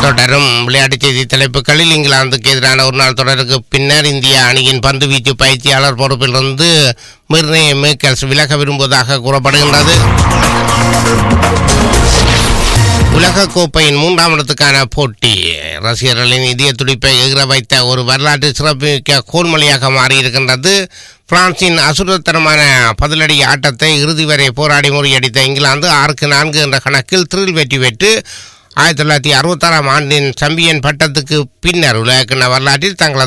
தொடரும் விளையாட்டுச் செய்தி தலைப்புகளில் இங்கிலாந்துக்கு எதிரான ஒரு நாள் தொடருக்கு பின்னர் இந்திய அணியின் பந்து வீச்சு பயிற்சியாளர் பொறுப்பிலிருந்து மிர்னே மேக்கல்ஸ் விலக விரும்புவதாக கூறப்படுகின்றது உலக கோப்பையின் மூன்றாம் இடத்துக்கான போட்டி ரசிகர்களின் இதய துடிப்பை எகிர வைத்த ஒரு வரலாற்று சிறப்புமிக்க கோல்மொழியாக மாறியிருக்கின்றது பிரான்சின் அசுரத்தனமான பதிலடி ஆட்டத்தை இறுதி வரை போராடி முறியடித்த இங்கிலாந்து ஆறுக்கு நான்கு என்ற கணக்கில் த்ரில் வெற்றி பெற்று ஆயிரத்தி தொள்ளாயிரத்தி அறுபத்தாறாம் ஆண்டின் சாம்பியன் பட்டத்துக்கு பின்னர் உலகக்கிண வரலாற்றில் தங்களது